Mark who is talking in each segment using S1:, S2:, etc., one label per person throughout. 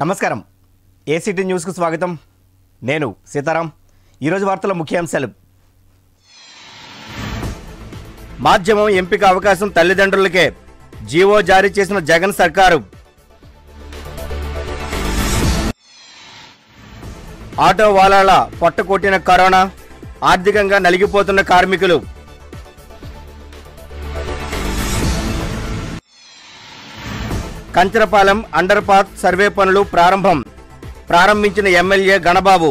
S1: నమస్కారం ఏసీటీ న్యూస్కు స్వాగతం నేను సీతారాం ఈరోజు వార్తల ముఖ్యాంశాలు మాధ్యమం ఎంపిక అవకాశం తల్లిదండ్రులకే జీవో జారీ చేసిన జగన్ సర్కారు ఆటో వాలాల పొట్ట కొట్టిన కరోనా ఆర్థికంగా నలిగిపోతున్న కార్మికులు కంచరపాలెం అండర్ పాత్ సర్వే పనులు ప్రారంభం ప్రారంభించిన ఎమ్మెల్యే గణబాబు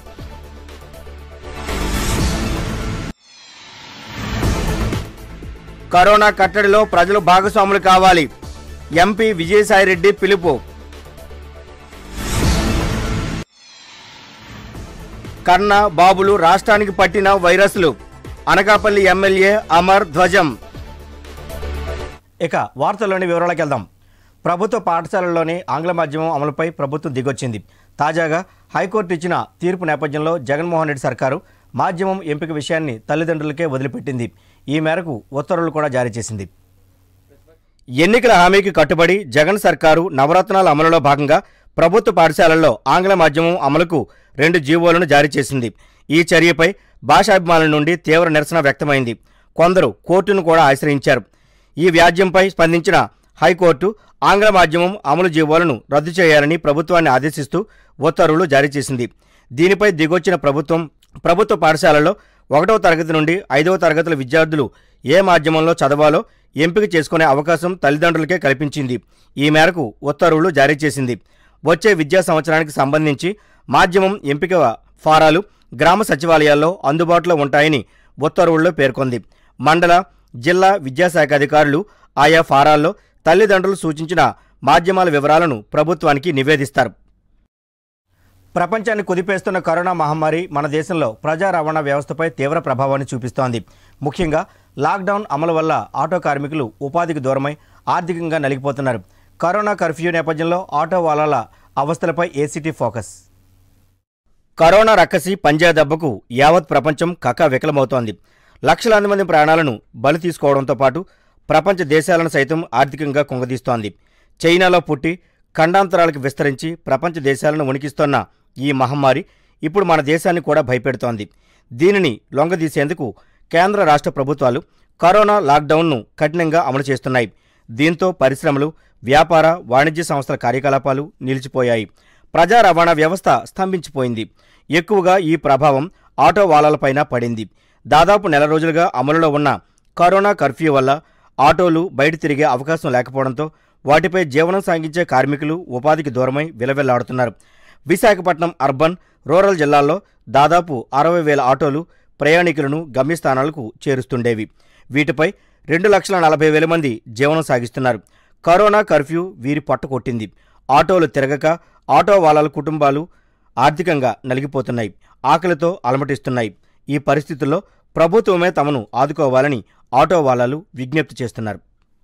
S1: కరోనా కట్టడిలో ప్రజలు భాగస్వాములు కావాలి ఎంపీ విజయసాయిరెడ్డి పిలుపు కన్న బాబులు రాష్ట్రానికి పట్టిన వైరస్లు అనకాపల్లి ఎమ్మెల్యే అమర్ ధ్వజం ఇక వార్తల్లోని వివరాలకు వెళ్దాం ప్రభుత్వ పాఠశాలల్లోని ఆంగ్ల మాధ్యమం అమలుపై ప్రభుత్వం దిగొచ్చింది తాజాగా హైకోర్టు ఇచ్చిన తీర్పు నేపథ్యంలో జగన్మోహన్ రెడ్డి సర్కారు మాధ్యమం ఎంపిక విషయాన్ని తల్లిదండ్రులకే వదిలిపెట్టింది ఈ మేరకు ఉత్తర్వులు కూడా జారీ చేసింది ఎన్నికల హామీకి కట్టుబడి జగన్ సర్కారు నవరత్నాల అమలులో భాగంగా ప్రభుత్వ పాఠశాలల్లో ఆంగ్ల మాధ్యమం అమలుకు రెండు జీవోలను జారీ చేసింది ఈ చర్యపై భాషాభిమానుల నుండి తీవ్ర నిరసన వ్యక్తమైంది కొందరు కోర్టును కూడా ఆశ్రయించారు ఈ వ్యాజ్యంపై స్పందించిన హైకోర్టు ఆంగ్ల మాధ్యమం అమలు జీవోలను రద్దు చేయాలని ప్రభుత్వాన్ని ఆదేశిస్తూ ఉత్తర్వులు జారీ చేసింది దీనిపై దిగొచ్చిన ప్రభుత్వం ప్రభుత్వ పాఠశాలలో ఒకటవ తరగతి నుండి ఐదవ తరగతుల విద్యార్థులు ఏ మాధ్యమంలో చదవాలో ఎంపిక చేసుకునే అవకాశం తల్లిదండ్రులకే కల్పించింది ఈ మేరకు ఉత్తర్వులు జారీ చేసింది వచ్చే విద్యా సంవత్సరానికి సంబంధించి మాధ్యమం ఎంపిక ఫారాలు గ్రామ సచివాలయాల్లో అందుబాటులో ఉంటాయని ఉత్తర్వుల్లో పేర్కొంది మండల జిల్లా విద్యాశాఖ అధికారులు ఆయా ఫారాల్లో తల్లిదండ్రులు సూచించిన మాధ్యమాల వివరాలను ప్రభుత్వానికి నివేదిస్తారు ప్రపంచాన్ని కుదిపేస్తున్న కరోనా మహమ్మారి మన దేశంలో ప్రజా రవాణా వ్యవస్థపై తీవ్ర ప్రభావాన్ని చూపిస్తోంది ముఖ్యంగా లాక్డౌన్ అమలు వల్ల ఆటో కార్మికులు ఉపాధికి దూరమై ఆర్థికంగా నలిగిపోతున్నారు కరోనా కర్ఫ్యూ నేపథ్యంలో ఆటో వాలాల అవస్థలపై ఏసీటీ ఫోకస్ కరోనా రక్కసి పంజా దెబ్బకు యావత్ ప్రపంచం కక వికలమవుతోంది లక్షలాది మంది ప్రాణాలను బలి తీసుకోవడంతో పాటు ప్రపంచ దేశాలను సైతం ఆర్థికంగా కుంగదీస్తోంది చైనాలో పుట్టి ఖండాంతరాలకు విస్తరించి ప్రపంచ దేశాలను వణికిస్తోన్న ఈ మహమ్మారి ఇప్పుడు మన దేశాన్ని కూడా భయపెడుతోంది దీనిని లొంగదీసేందుకు కేంద్ర రాష్ట్ర ప్రభుత్వాలు కరోనా లాక్డౌన్ను కఠినంగా అమలు చేస్తున్నాయి దీంతో పరిశ్రమలు వ్యాపార వాణిజ్య సంస్థల కార్యకలాపాలు నిలిచిపోయాయి ప్రజా రవాణా వ్యవస్థ స్తంభించిపోయింది ఎక్కువగా ఈ ప్రభావం ఆటో వాలాలపైన పడింది దాదాపు నెల రోజులుగా అమలులో ఉన్న కరోనా కర్ఫ్యూ వల్ల ఆటోలు బయట తిరిగే అవకాశం లేకపోవడంతో వాటిపై జీవనం సాగించే కార్మికులు ఉపాధికి దూరమై విలవిల్లాడుతున్నారు విశాఖపట్నం అర్బన్ రూరల్ జిల్లాల్లో దాదాపు అరవై వేల ఆటోలు ప్రయాణికులను గమ్యస్థానాలకు చేరుస్తుండేవి వీటిపై రెండు లక్షల నలభై వేల మంది జీవనం సాగిస్తున్నారు కరోనా కర్ఫ్యూ వీరి పొట్ట కొట్టింది ఆటోలు తిరగక ఆటో వాళ్ళ కుటుంబాలు ఆర్థికంగా నలిగిపోతున్నాయి ఆకలితో అలమటిస్తున్నాయి ఈ పరిస్థితుల్లో ప్రభుత్వమే తమను ఆదుకోవాలని ఆటో వాళ్ళలు విజ్ఞప్తి చేస్తున్నారు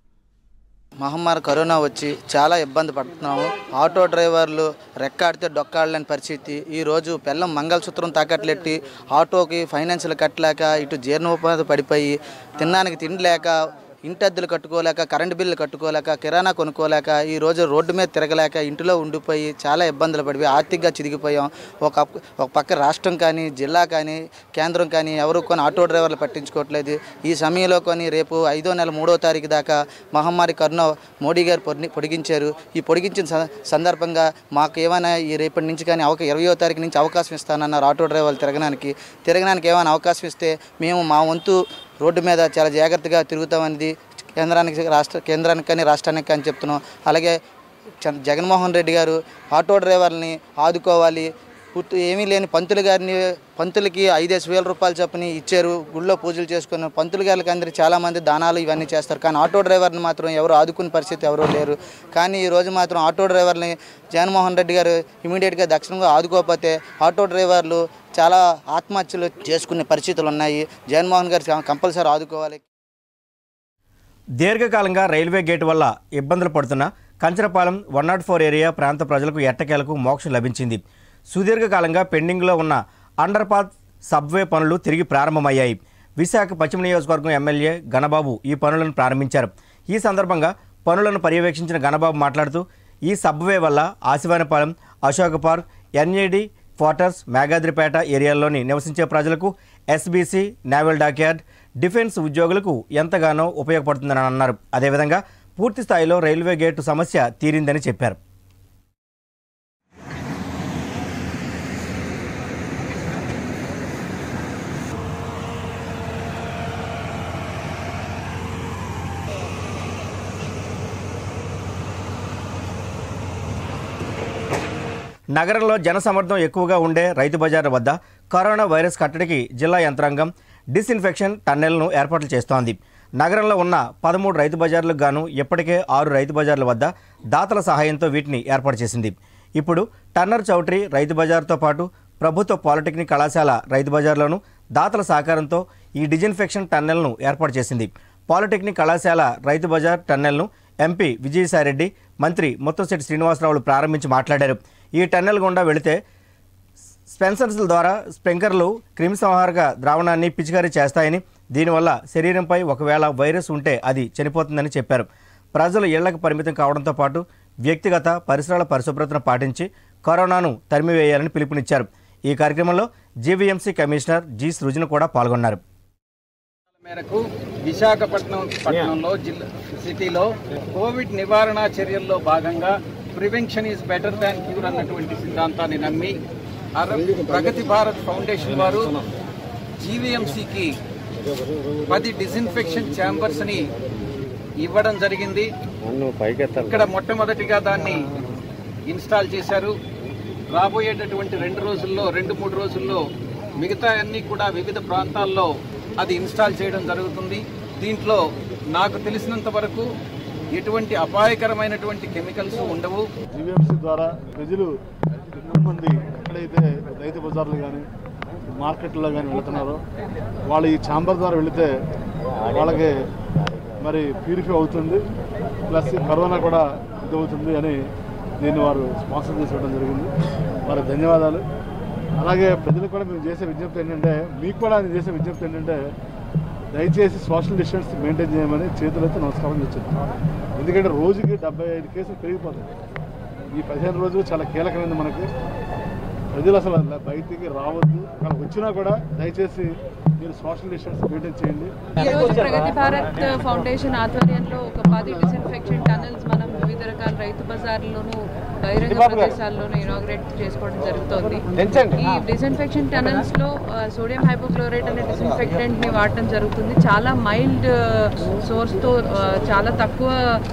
S2: మహమ్మారి కరోనా వచ్చి చాలా ఇబ్బంది పడుతున్నాము ఆటో డ్రైవర్లు రెక్కాడితే డొక్కాడలేని పరిస్థితి ఈరోజు పెళ్ళం మంగళసూత్రం తాకట్లెట్టి ఆటోకి ఫైనాన్షియల్ కట్టలేక ఇటు జీర్ణోపాధి పడిపోయి తినడానికి తిండి లేక ఇంటి అద్దెలు కట్టుకోలేక కరెంటు బిల్లు కట్టుకోలేక కిరాణా కొనుక్కోలేక ఈ రోజు రోడ్డు మీద తిరగలేక ఇంటిలో ఉండిపోయి చాలా ఇబ్బందులు పడిపోయి ఆర్థికంగా చిదిగిపోయాం ఒక ఒక పక్క రాష్ట్రం కానీ జిల్లా కానీ కేంద్రం కానీ ఎవరు కొన్ని ఆటో డ్రైవర్లు పట్టించుకోవట్లేదు ఈ సమయంలో కొని రేపు ఐదో నెల మూడో తారీఖు దాకా మహమ్మారి కరోనా మోడీ గారు పొడి పొడిగించారు ఈ పొడిగించిన స- సందర్భంగా మాకు ఏమైనా ఈ రేపటి నుంచి కానీ అవక ఇరవయో తారీఖు నుంచి అవకాశం ఇస్తానన్నారు ఆటో డ్రైవర్లు తిరగడానికి తిరగడానికి ఏమైనా అవకాశం ఇస్తే మేము మా వంతు రోడ్డు మీద చాలా జాగ్రత్తగా తిరుగుతామనేది కేంద్రానికి రాష్ట్ర కేంద్రానికి కానీ రాష్ట్రానికి కానీ చెప్తున్నాం అలాగే చంద్ర- జగన్మోహన్ రెడ్డి గారు ఆటో డ్రైవర్ని ఆదుకోవాలి పుట్టు ఏమీ లేని పంతులు గారిని పంతులకి ఐదేసి వేల రూపాయలు చొప్పున ఇచ్చారు గుళ్ళో పూజలు చేసుకున్న పంతులు గారికి అందరికి చాలామంది దానాలు ఇవన్నీ చేస్తారు కానీ ఆటో డ్రైవర్ని మాత్రం ఎవరు ఆదుకునే పరిస్థితి ఎవరూ లేరు కానీ ఈ రోజు మాత్రం ఆటో డ్రైవర్ని జగన్మోహన్ రెడ్డి గారు ఇమీడియట్గా దక్షిణంగా ఆదుకోకపోతే ఆటో డ్రైవర్లు చాలా ఆత్మహత్యలు చేసుకునే పరిస్థితులు ఉన్నాయి జగన్మోహన్ గారు కంపల్సరీ ఆదుకోవాలి
S1: దీర్ఘకాలంగా రైల్వే గేట్ వల్ల ఇబ్బందులు పడుతున్న Kancharapalem one nought four area ప్రాంత ప్రజలకు ఎట్టకేలకు మోక్షం లభించింది సుదీర్ఘకాలంగా పెండింగ్లో ఉన్న అండర్ పాత్ సబ్వే పనులు తిరిగి ప్రారంభమయ్యాయి విశాఖ పశ్చిమ నియోజకవర్గం ఎమ్మెల్యే గణబాబు ఈ పనులను ప్రారంభించారు ఈ సందర్భంగా పనులను పర్యవేక్షించిన గణబాబు మాట్లాడుతూ ఈ సబ్వే వల్ల Asivanapalem Ashoka park NAD quarters Meghadripeta ఏరియాల్లోని నివసించే ప్రజలకు ఎస్బీసీ నేవల్ డాక్యార్డ్ డిఫెన్స్ ఉద్యోగులకు ఎంతగానో ఉపయోగపడుతుందని అన్నారు అదేవిధంగా పూర్తి స్థాయిలో రైల్వే గేటు సమస్య తీరిందని చెప్పారు నగరంలో జనసమర్థం ఎక్కువగా ఉండే రైతు బజార్ వద్ద కరోనా వైరస్ కట్టడికి జిల్లా యంత్రాంగం డిస్ఇన్ఫెక్షన్ టన్నెల్ను ఏర్పాట్లు చేస్తోంది నగరంలో ఉన్న పదమూడు రైతు బజార్లకు గాను ఇప్పటికే ఆరు రైతు బజార్ల వద్ద దాతల సహాయంతో వీటిని ఏర్పాటు చేసింది ఇప్పుడు టన్నర్ చౌటరీ రైతు బజార్తో పాటు ప్రభుత్వ పాలిటెక్నిక్ కళాశాల రైతు బజార్లోను దాతల సహకారంతో ఈ డిజిన్ఫెక్షన్ టన్నెల్ను ఏర్పాటు చేసింది పాలిటెక్నిక్ కళాశాల రైతు బజార్ టన్నెల్ను ఎంపీ విజయసాయిరెడ్డి మంత్రి ముత్తంశెట్టి శ్రీనివాసరావులు ప్రారంభించి మాట్లాడారు ఈ టన్నెల్ గుండా వెళితే స్పెన్సర్స్ ద్వారా స్ప్రింకర్లు క్రిమిసంహారక ద్రావణాన్ని పిచికారీ చేస్తాయని దీనివల్ల శరీరంపై ఒకవేళ వైరస్ ఉంటే అది చనిపోతుందని చెప్పారు ప్రజలు ఇళ్లకు పరిమితం కావడంతో పాటు వ్యక్తిగత పరిసరాల పరిశుభ్రతను పాటించి కరోనాను తరిమివేయాలని పిలుపునిచ్చారు ఈ కార్యక్రమంలో జీవీఎంసీ కమిషనర్ జి సృజన కూడా పాల్గొన్నారు
S3: మేరకు విశాఖపట్నం పట్టణంలో జిల్లా సిటీలో కోవిడ్ నివారణ చర్యల్లో భాగంగా prevention is better than cure అన్నటువంటి సిద్ధాంతాన్ని నమ్మి అర- ప్రగతి భారత్ ఫౌండేషన్ వారు జీవీఎంసీకి పది డిస్ఇన్ఫెక్షన్ ఛాంబర్స్ ని ఇవ్వడం జరిగింది ఇక్కడ మొట్టమొదటిగా దాన్ని ఇన్స్టాల్ చేశారు రాబోయేటటువంటి రెండు రోజుల్లో రెండు మూడు రోజుల్లో మిగతా అన్ని కూడా వివిధ ప్రాంతాల్లో అది ఇన్స్టాల్ చేయడం జరుగుతుంది దీంట్లో నాకు తెలిసినంత వరకు ఎటువంటి అపాయకరమైనటువంటి కెమికల్స్ ఉండవు
S4: జీవీఎంసీ ద్వారా ప్రజలు ఎక్కువ మంది ఎక్కడైతే రైతు బజార్లు కానీ మార్కెట్లో కానీ వెళ్తున్నారో వాళ్ళు ఈ ఛాంబర్ ద్వారా వెళితే వాళ్ళకి మరి ప్యూరిఫై అవుతుంది ప్లస్ ఈ కరోనా కూడా ఇదవుతుంది అని దీన్ని వారు స్పాన్సర్ చేసి ఇవ్వడం జరిగింది వారి ధన్యవాదాలు అలాగే ప్రజలకు కూడా మేము చేసే విజ్ఞప్తి ఏంటంటే మీకు కూడా నేను చేసే విజ్ఞప్తి ఏంటంటే దయచేసి సోషల్ డిస్టెన్స్ మెయింటైన్ చేయమని చేతులైతే నమస్కారం చేస్తున్నాం ఎందుకంటే రోజుకి డెబ్బై ఐదు కేసులు పెరిగిపోతాయి ఈ పదిహేను రోజులు చాలా కీలకమైనది మనకి ప్రజలు అసలు అలా బయటికి రావద్దు అక్కడ వచ్చినా కూడా దయచేసి మీరు సోషల్ డిస్టెన్స్ మెయింటైన్ చేయండి
S5: ఈ రోజు ప్రగతి భారత్ ఫౌండేషన్ ఆధ్వర్యంలో ఒక పది డిస్ఇన్ఫెక్షన్ టనల్స్ మనం వివిధ రకాల రైతు బజార్లోను బహిరంగ ప్రదేశాల్లోనూ ఇనాగ్రేట్ చేసుకోవడం జరుగుతోంది ఈ డిస్ఇన్ఫెక్షన్ టనల్స్ లో ఆ, సోడియం హైపోక్లోరైట్ అనే డిస్ఇన్ఫెక్టెంట్ ని వాడటం జరుగుతుంది చాలా మైల్డ్ సోర్స్ తో ఆ, చాలా తక్కువ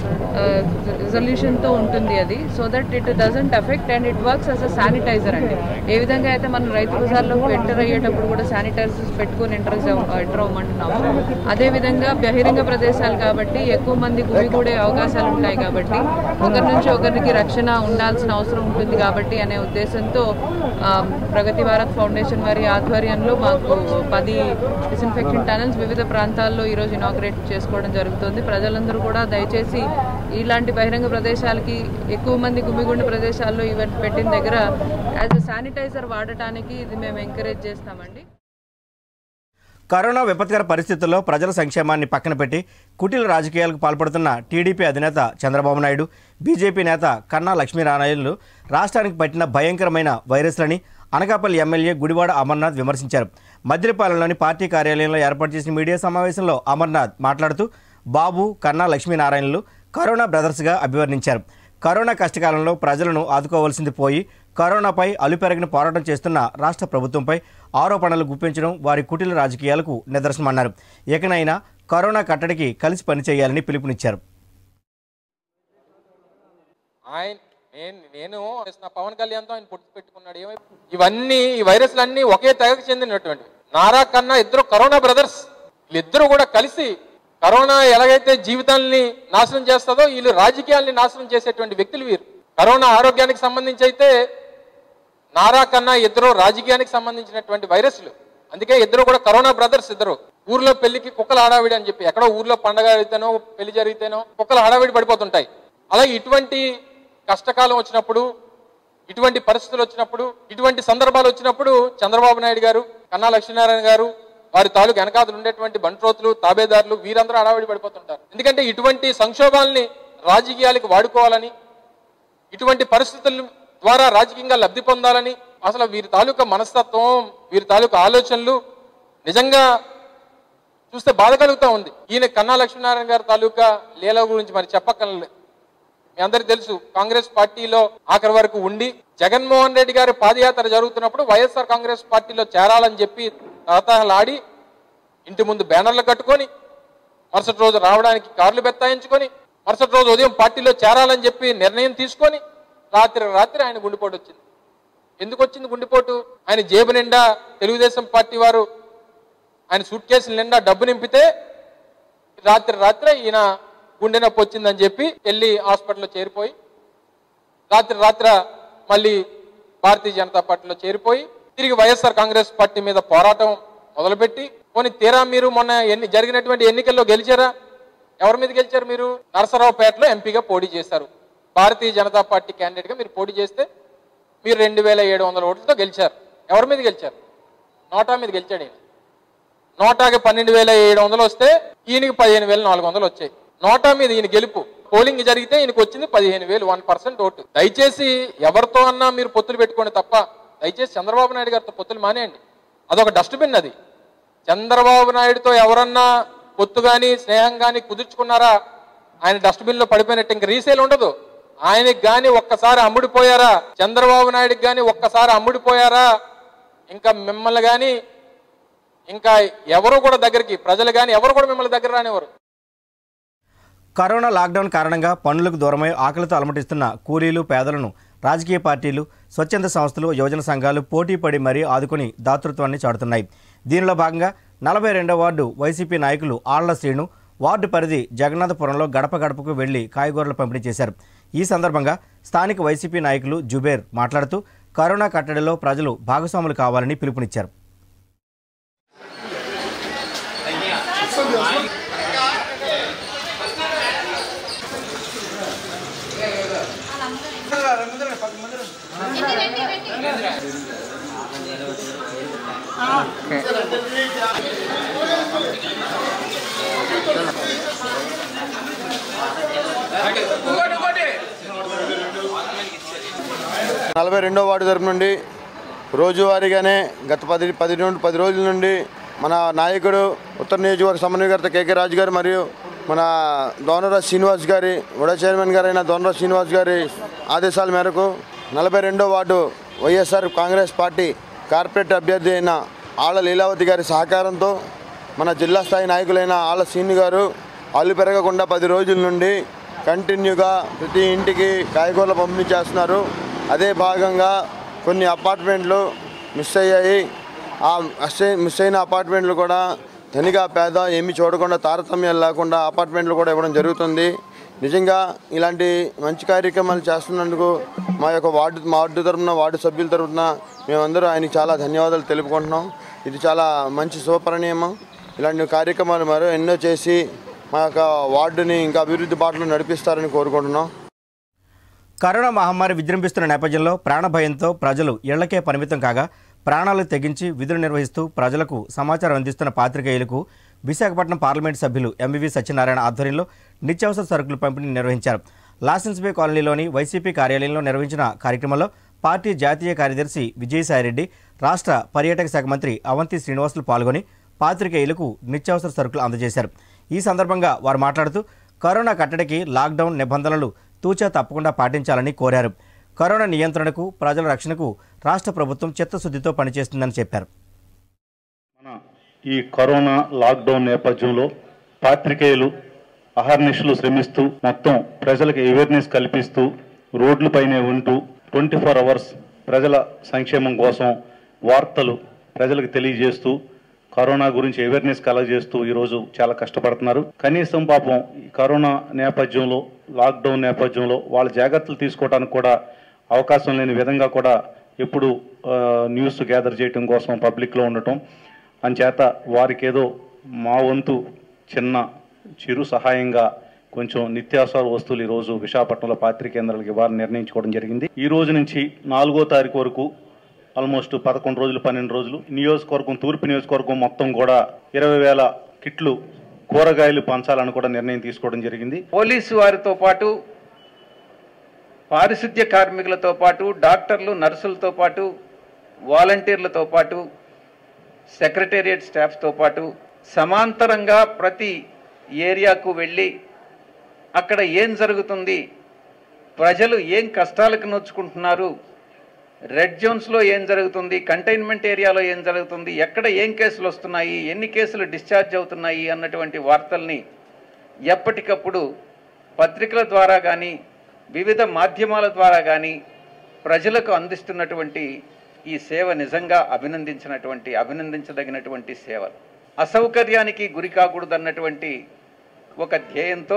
S5: రిజల్యూషన్ తో ఉంటుంది అది so that it doesn't effect and it works as a sanitiser అండి ఏ విధంగా అయితే మనం రైతు బజార్లోకి ఎంటర్ అయ్యేటప్పుడు కూడా శానిటైజర్స్ పెట్టుకొని ఎంటర్ ఎంటర్ అవ్వమంటున్నాము అదే విధంగా బహిరంగ ప్రదేశాలు కాబట్టి ఎక్కువ మంది గుమిగూడే అవకాశాలు ఉంటాయి కాబట్టి ఒకరి నుంచి ఒకరికి రక్షణ ఉండాల్సిన అవసరం ఉంటుంది కాబట్టి అనే ఉద్దేశంతో ఆ, ప్రగతి భారత్ ఫౌండేషన్ వారి ఆధ్వర్యంలో మాకు పది డిస్ఇన్ఫెక్షన్ టనల్స్ వివిధ ప్రాంతాల్లో ఈరోజు ఇనాగ్రేట్ చేసుకోవడం జరుగుతుంది ప్రజలందరూ కూడా దయచేసి ఇలాంటి బహిరంగ ప్రదేశాలకి ఎక్కువ మంది గుమిగుండు ప్రదేశాల్లో ఇవన్నీ పెట్టిన దగ్గర యాజ్ అ శానిటైజర్ వాడటానికి ఇది మేము ఎంకరేజ్ చేస్తామండి
S1: కరోనా విపత్కర పరిస్థితుల్లో ప్రజల సంక్షేమాన్ని పక్కన పెట్టి కుటిల రాజకీయాలకు పాల్పడుతున్న టీడీపీ అధినేత చంద్రబాబు నాయుడు బీజేపీ నేత కన్నా లక్ష్మీనారాయణలు రాష్ట్రానికి పట్టిన భయంకరమైన వైరస్లని అనకాపల్లి ఎమ్మెల్యే గుడివాడ అమర్నాథ్ విమర్శించారు మద్దిలపాలెంలోని పార్టీ కార్యాలయంలో ఏర్పాటు చేసిన మీడియా సమావేశంలో అమర్నాథ్ మాట్లాడుతూ బాబు కన్నా లక్ష్మీనారాయణలు కరోనా బ్రదర్స్గా అభివర్ణించారు కరోనా కష్టకాలంలో ప్రజలను ఆదుకోవాల్సింది పోయి కరోనాపై అలుపెరగిన పోరాటం చేస్తున్న రాష్ట్ర ప్రభుత్వంపై ఆరోపణలు గుప్పించడం వారి కుటిల రాజకీయాలకు నిదర్శనమన్నారు ఇకనైనా కరోనా కట్టడికి కలిసి పనిచేయాలని పిలుపునిచ్చారు
S6: ఆయన నేను నేను నా పవన్ కళ్యాణ్తో ఆయన పొత్తు పెట్టుకున్నాడు ఏమై ఇవన్నీ ఈ వైరస్లన్నీ ఒకే తెగకు చెందినటువంటి నారా కన్నా ఇద్దరు కరోనా బ్రదర్స్ వీళ్ళిద్దరూ కూడా కలిసి కరోనా ఎలాగైతే జీవితాల్ని నాశనం చేస్తుందో వీళ్ళు రాజకీయాల్ని నాశనం చేసేటువంటి వ్యక్తులు వీరు కరోనా ఆరోగ్యానికి సంబంధించి అయితే నారా కన్నా ఇద్దరు రాజకీయానికి సంబంధించినటువంటి వైరస్లు అందుకే ఇద్దరు కూడా కరోనా బ్రదర్స్ ఇద్దరు ఊర్లో పెళ్లికి కుక్కల హడావిడి అని చెప్పి ఎక్కడో ఊర్లో పండగ అయితేనో పెళ్లి జరిగితేనో కుక్కల హడావిడి పడిపోతుంటాయి అలాగే ఇటువంటి కష్టకాలం వచ్చినప్పుడు ఇటువంటి పరిస్థితులు వచ్చినప్పుడు ఇటువంటి సందర్భాలు వచ్చినప్పుడు చంద్రబాబు నాయుడు గారు కన్నా లక్ష్మీనారాయణ గారు వారి తాలూకు వెనకాతలు ఉండేటువంటి బంట్రోతులు తాబేదారులు వీరందరూ హడావిడి పడిపోతుంటారు ఎందుకంటే ఇటువంటి సంక్షోభాల్ని రాజకీయాలకు వాడుకోవాలని ఇటువంటి పరిస్థితుల ద్వారా రాజకీయంగా లబ్ధి పొందాలని అసలు వీరి తాలూకా మనస్తత్వం వీరి తాలూకా ఆలోచనలు నిజంగా చూస్తే బాధ కలుగుతా ఉంది ఈయన కన్నా లక్ష్మీనారాయణ గారి తాలూకా లీల గురించి మరి చెప్పక్కర్లేదు మీ అందరికి తెలుసు కాంగ్రెస్ పార్టీలో ఆఖరి వరకు ఉండి జగన్మోహన్ రెడ్డి గారి పాదయాత్ర జరుగుతున్నప్పుడు వైఎస్ఆర్ కాంగ్రెస్ పార్టీలో చేరాలని చెప్పి తహతహలాడి ఇంటి ముందు బ్యానర్లు కట్టుకొని మరుసటి రోజు రావడానికి కార్లు బెత్తాయించుకొని మరుసటి రోజు ఉదయం పార్టీలో చేరాలని చెప్పి నిర్ణయం తీసుకొని రాత్రి రాత్రి ఆయన గుండెపోటు వచ్చింది ఎందుకు వచ్చింది గుండెపోటు ఆయన జేబు నిండా తెలుగుదేశం పార్టీ వారు ఆయన సూట్ కేసుల నిండా డబ్బు నింపితే రాత్రి రాత్రి ఈయన గుండె నొప్పి వచ్చిందని చెప్పి వెళ్ళి హాస్పిటల్లో చేరిపోయి రాత్రి రాత్ర మళ్ళీ భారతీయ జనతా పార్టీలో చేరిపోయి తిరిగి వైఎస్ఆర్ కాంగ్రెస్ పార్టీ మీద పోరాటం మొదలుపెట్టి పోనీ తీరా మీరు మొన్న ఎన్ని జరిగినటువంటి ఎన్నికల్లో గెలిచారా ఎవరి మీద గెలిచారు మీరు నరసరావుపేటలో ఎంపీగా పోటీ చేశారు భారతీయ జనతా పార్టీ క్యాండిడేట్గా మీరు పోటీ చేస్తే మీరు రెండు వేల ఏడు వందల ఓట్లతో గెలిచారు ఎవరి మీద గెలిచారు నోటా మీద గెలిచాడు ఈయన నోటాకి పన్నెండు వేల ఏడు వందలు వస్తే ఈయనకి పదిహేను వేల నాలుగు వందలు వచ్చాయి నోటా మీద ఈయన గెలుపు పోలింగ్ జరిగితే ఈయనకు వచ్చింది పదిహేను వేలు వన్ పర్సెంట్ ఓటు దయచేసి ఎవరితో అన్నా మీరు పొత్తులు పెట్టుకోండి తప్ప దయచేసి చంద్రబాబు నాయుడు గారితో పొత్తులు మానేయండి అదొక డస్ట్బిన్ అది చంద్రబాబు నాయుడుతో ఎవరన్నా పొత్తు కానీ స్నేహం కానీ కుదుర్చుకున్నారా ఆయన డస్ట్బిన్ లో పడిపోయినట్టు ఇంక రీసేల్ ఉండదు ఆయనకి గాని ఒక్కసారి అమ్ముడిపోయారా చంద్రబాబు నాయుడుకి గాని ఒక్కసారి అమ్ముడిపోయారా ఇంకా మిమ్మల్ని గాని ఇంకా ఎవరు కూడా దగ్గరికి ప్రజలు కానీ ఎవరు కూడా మిమ్మల్ని దగ్గర రానివ్వరు
S1: కరోనా లాక్డౌన్ కారణంగా పనులకు దూరమై ఆకలితో అలమటిస్తున్న కూలీలు పేదలను రాజకీయ పార్టీలు స్వచ్ఛంద సంస్థలు యువజన సంఘాలు పోటీ పడి మరీ ఆదుకుని దాతృత్వాన్ని చాటుతున్నాయి దీనిలో భాగంగా నలభై రెండో వార్డు వైసీపీ నాయకులు ఆళ్ల శ్రీను వార్డు పరిధి జగన్నాథపురంలో గడప గడపకు వెళ్లి కాయగూరలు పంపిణీ చేశారు ఈ సందర్భంగా స్థానిక వైసీపీ నాయకులు జుబేర్ మాట్లాడుతూ కరోనా కట్టడిలో ప్రజలు భాగస్వాములు కావాలని పిలుపునిచ్చారు
S7: నలభై రెండో వార్డు తరపు నుండి రోజువారీగానే గత పది పది నుండి పది రోజుల నుండి మన నాయకుడు ఉత్తర నియోజకవర్గ సమన్వయకర్త కేకే రాజు గారు మరియు మన దోనరాజ్ శ్రీనివాస్ గారి వడా చైర్మన్ గారైన దోనరాజ్ శ్రీనివాస్ గారి ఆదేశాల మేరకు నలభై రెండో ward YSR Congress party corporate అభ్యర్థి అయిన ఆళ్ళ లీలావతి గారి సహకారంతో మన జిల్లా స్థాయి నాయకులైన ఆళ్ళ శ్రీను గారు ఆలు పెరగకుండా పది రోజుల నుండి కంటిన్యూగా ప్రతి ఇంటికి కాయగూరలు పంపిణీ చేస్తున్నారు అదే భాగంగా కొన్ని అపార్ట్మెంట్లు మిస్ అయ్యాయి ఆ మిస్ అయి- మిస్ అయిన అపార్ట్మెంట్లు కూడా ధనిక పేద ఏమీ చూడకుండా తారతమ్యాలు లేకుండా అపార్ట్మెంట్లు కూడా ఇవ్వడం జరుగుతుంది నిజంగా ఇలాంటి మంచి కార్యక్రమాలు చేస్తున్నందుకు మా యొక్క వార్డు మా వార్డు తరఫున వార్డు సభ్యుల తరఫున మేమందరూ ఆయనకి చాలా ధన్యవాదాలు తెలుపుకుంటున్నాం ఇది చాలా మంచి శుభపరిణామం ఇలాంటి కార్యక్రమాలు మరో ఎన్నో చేసి మా యొక్క వార్డుని ఇంకా అభివృద్ధి బాటలో నడిపిస్తారని కోరుకుంటున్నాం
S1: కరోనా మహమ్మారి విజృంభిస్తున్న నేపథ్యంలో ప్రాణభయంతో ప్రజలు ఇళ్లకే పరిమితం కాగా ప్రాణాలు తెగించి విధులు నిర్వహిస్తూ ప్రజలకు సమాచారం అందిస్తున్న పాత్రికేయులకు విశాఖపట్నం పార్లమెంట్ సభ్యులు ఎంవివి సత్యనారాయణ ఆధ్వర్యంలో నిత్యావసర సరుకులు పంపిణీ నిర్వహించారు లాసెన్స్ బే కాలనీలోని వైసీపీ కార్యాలయంలో నిర్వహించిన కార్యక్రమంలో పార్టీ జాతీయ కార్యదర్శి విజయసాయిరెడ్డి రాష్ట్ర పర్యాటక శాఖ మంత్రి అవంతి శ్రీనివాసులు పాల్గొని పాత్రికేయులకు నిత్యావసర సరుకులు అందజేశారు ఈ సందర్భంగా వారు మాట్లాడుతూ కరోనా కట్టడికి లాక్డౌన్ నిబంధనలు తూచా తప్పకుండా పాటించాలని కోరారు కరోనా నియంత్రణకు ప్రజల రక్షణకు రాష్ట్ర ప్రభుత్వం చిత్తశుద్ధితో పనిచేస్తుందని చెప్పారు
S8: మన ఈ కరోనా లాక్డౌన్ నేపథ్యంలో పాత్రికేయులు అహర్నిశలు శ్రమిస్తూ మొత్తం ప్రజలకు అవేర్నెస్ కల్పిస్తూ రోడ్లపైనే ఉంటూ ట్వంటీ ఫోర్ అవర్స్ ప్రజల సంక్షేమం కోసం వార్తలు ప్రజలకు తెలియజేస్తూ కరోనా గురించి అవేర్నెస్ కలగజేస్తూ ఈరోజు చాలా కష్టపడుతున్నారు కనీసం పాపం ఈ కరోనా నేపథ్యంలో లాక్డౌన్ నేపథ్యంలో వాళ్ళ జాగ్రత్తలు తీసుకోవడానికి కూడా అవకాశం లేని విధంగా కూడా ఎప్పుడు ఆ, న్యూస్ గ్యాదర్ చేయడం కోసం పబ్లిక్లో ఉండటం అంచేత వారికి ఏదో మా వంతు చిన్న చిరు సహాయంగా కొంచెం నిత్యావసర వస్తువులు ఈరోజు విశాఖపట్నంలో పాత్రికేంద్రాలకు ఇవ్వాలని నిర్ణయించుకోవడం జరిగింది ఈ రోజు నుంచి నాలుగో తారీఖు వరకు ఆల్మోస్ట్ పదకొండు రోజులు పన్నెండు రోజులు నియోజకవర్గం తూర్పు నియోజకవర్గం మొత్తం కూడా ఇరవై వేల కిట్లు కూరగాయలు పంచాలని కూడా నిర్ణయం తీసుకోవడం జరిగింది
S3: పోలీసు వారితో పాటు పారిశుద్ధ్య కార్మికులతో పాటు డాక్టర్లు నర్సులతో పాటు వాలంటీర్లతో పాటు సెక్రటేరియట్ స్టాఫ్తో పాటు సమాంతరంగా ప్రతి ఏరియాకు వెళ్ళి అక్కడ ఏం జరుగుతుంది ప్రజలు ఏం కష్టాలకు నొచ్చుకుంటున్నారు రెడ్ జోన్స్లో ఏం జరుగుతుంది కంటైన్మెంట్ ఏరియాలో ఏం జరుగుతుంది ఎక్కడ ఏం కేసులు వస్తున్నాయి ఎన్ని కేసులు డిశ్చార్జ్ అవుతున్నాయి అన్నటువంటి వార్తల్ని ఎప్పటికప్పుడు పత్రికల ద్వారా కానీ వివిధ మాధ్యమాల ద్వారా కానీ ప్రజలకు అందిస్తున్నటువంటి ఈ సేవ నిజంగా అభినందించినటువంటి అభినందించదగినటువంటి సేవ అసౌకర్యానికి గురి కాకూడదన్నటువంటి ఒక ధ్యేయంతో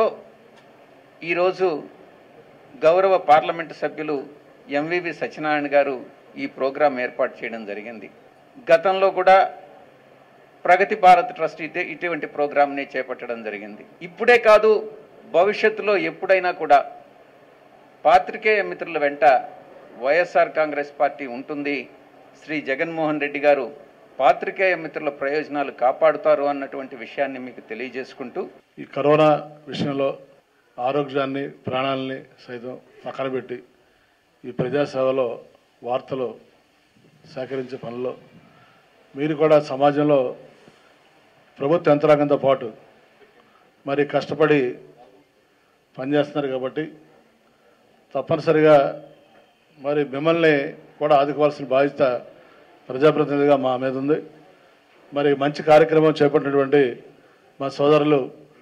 S3: ఈరోజు గౌరవ పార్లమెంటు సభ్యులు ఎంవివి సత్యనారాయణ గారు ఈ ప్రోగ్రాం ఏర్పాటు చేయడం జరిగింది గతంలో కూడా ప్రగతి భారత్ ట్రస్ట్ ఇదే ఇటువంటి ప్రోగ్రామ్ని చేపట్టడం జరిగింది ఇప్పుడే కాదు భవిష్యత్తులో ఎప్పుడైనా కూడా పాత్రికేయ మిత్రుల వెంట వైఎస్ఆర్ కాంగ్రెస్ పార్టీ ఉంటుంది శ్రీ జగన్మోహన్ రెడ్డి గారు పాత్రికేయ మిత్రుల ప్రయోజనాలు కాపాడుతారు అన్నటువంటి విషయాన్ని మీకు తెలియజేసుకుంటూ
S4: ఈ కరోనా విషయంలో ఆరోగ్యాన్ని ప్రాణాలని సైతం పక్కన పెట్టి ఈ ప్రజాసేవలో వార్తలు సేకరించే పనిలో మీరు కూడా సమాజంలో ప్రభుత్వ యంత్రాంగంతో పాటు మరి కష్టపడి పనిచేస్తున్నారు కాబట్టి తప్పనిసరిగా మరి మిమ్మల్ని కూడా ఆదుకోవాల్సిన బాధ్యత ప్రజాప్రతినిధిగా మా మీద ఉంది మరి మంచి కార్యక్రమం చేపట్టినటువంటి మా సోదరులు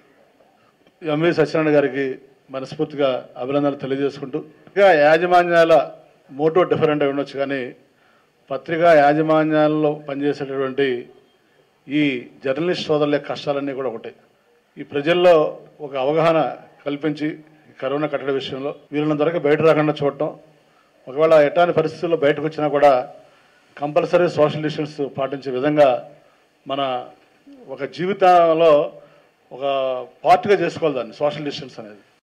S4: ఎంవి సత్యనారాయణ గారికి మనస్ఫూర్తిగా అభినందనలు తెలియజేసుకుంటూ ఇంకా యాజమాన్యాల మోటో డిఫరెంట్ అయి ఉండొచ్చు కానీ పత్రికా యాజమాన్యాల్లో పనిచేసేటటువంటి ఈ జర్నలిస్ట్ సోదరుల యొక్క కష్టాలన్నీ కూడా ఒకటే ఈ ప్రజల్లో ఒక అవగాహన కల్పించి ఈ కరోనా కట్టడి విషయంలో వీళ్ళని వరకు బయట రాకుండా చూడటం ఒకవేళ ఎట్లాంటి పరిస్థితుల్లో బయటకు వచ్చినా కూడా కంపల్సరీ సోషల్ డిస్టెన్స్ పాటించే విధంగా మన ఒక జీవితంలో ఒక పార్ట్గా చేసుకోవాలి దాన్ని సోషల్ డిస్టెన్స్ అనేది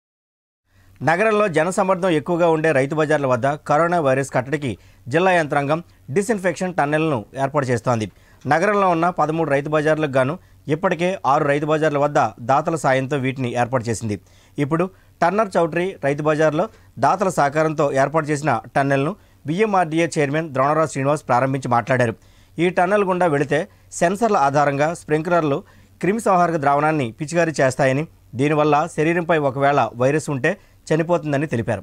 S1: నగరంలో జనసమ్మర్దం ఎక్కువగా ఉండే రైతు బజార్ల వద్ద కరోనా వైరస్ కట్టడికి జిల్లా యంత్రాంగం డిస్ఇన్ఫెక్షన్ టన్నెల్ను ఏర్పాటు చేస్తోంది నగరంలో ఉన్న పదమూడు రైతు బజార్లకు గాను ఇప్పటికే ఆరు రైతు బజార్ల వద్ద దాతల సాయంతో వీటిని ఏర్పాటు చేసింది ఇప్పుడు టన్నర్ చౌటరీ రైతు బజార్లో దాతల సహకారంతో ఏర్పాటు చేసిన టన్నెల్ను బిఎంఆర్డీఏ చైర్మన్ ద్రోణరావు శ్రీనివాస్ ప్రారంభించి మాట్లాడారు ఈ టన్నెల్ గుండా వెళితే సెన్సర్ల ఆధారంగా స్ప్రింక్లర్లు క్రిమి సంహారక ద్రావణాన్ని పిచికారీ చేస్తాయని దీనివల్ల శరీరంపై ఒకవేళ వైరస్ ఉంటే చనిపోతుందని తెలిపారు